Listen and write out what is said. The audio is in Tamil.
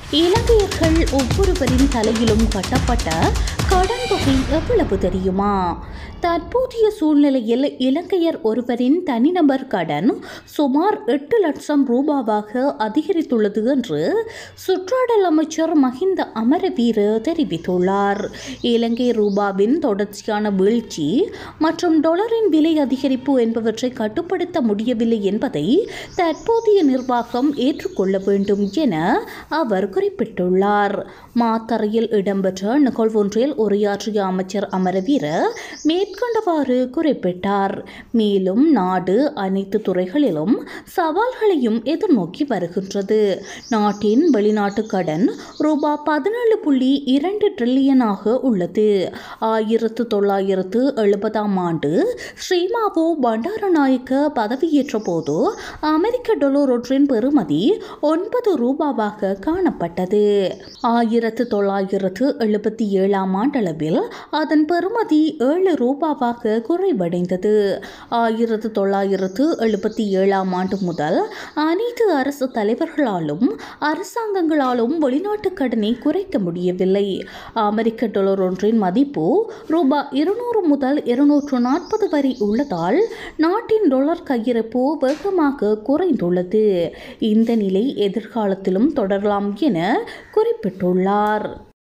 இலங்கையர்கள் ஒவ்வொருவரின் தலையிலும் கட்டப்பட்ட கடன் தொகை எவ்வளவு தெரியுமா தற்போதைய சூழ்நிலையில் இலங்கையர் ஒருவரின் தனிநபர் கடன் சுமார் எட்டு லட்சம் ரூபாவாக அதிகரித்துள்ளது என்று சுற்றாடல் அமைச்சர் மஹிந்த அமரவீர தெரிவித்துள்ளார் இலங்கை ரூபாவின் தொடர்ச்சியான வீழ்ச்சி மற்றும் டொலரின் விலை அதிகரிப்பு என்பவற்றை கட்டுப்படுத்த முடியவில்லை என்பதை தற்போதைய நிர்வாகம் ஏற்றுக்கொள்ள வேண்டும் என அவர் குறிப்பிட்டுள்ளார் மாத்தறையில் இடம்பெற்ற நிகழ்வொன்றில் உரையாற்றிய அமைச்சர் அமரவீர மேற்கண்டவாறு குறிப்பிட்டார் மேலும் நாடு அனைத்து துறைகளிலும் சவால்களையும் எதிர்நோக்கி வருகின்றது நாட்டின் வெளிநாட்டு கடன் ரூபாய் பதினேழு புள்ளி இரண்டு ட்ரில்லியனாக உள்ளது ஆயிரத்து தொள்ளாயிரத்து எழுபதாம் ஆண்டு ஸ்ரீமாவோ பண்டாரநாயக்க பதவியேற்ற போது அமெரிக்க டொலர் ஒன்றின் பெறுமதி ஒன்பது ரூபாவாக காணப்பட்டது ஆயிரத்து தொள்ளாயிரத்து எழுபத்தி ஏழாம் ஆண்டளவில் அதன் பெறுமதி ஏழு ரூபாவாக குறைவடைந்தது ஆயிரத்து தொள்ளாயிரத்து எழுபத்தி ஏழாம் ஆண்டு முதல் அனைத்து அரசு தலைவர்களாலும் அரசாங்கங்களாலும் வெளிநாட்டு கடனை குறைக்க முடியவில்லை அமெரிக்க டாலர் ஒன்றின் மதிப்பு ரூபாய் இருநூறு முதல் இருநூற்று நாற்பது வரை உள்ளதால் நாட்டின் டாலர் கையிருப்பு வேகமாக குறைந்துள்ளது இந்த நிலை எதிர்காலத்திலும் தொடரலாம் என குறிப்பிட்டுள்ளார்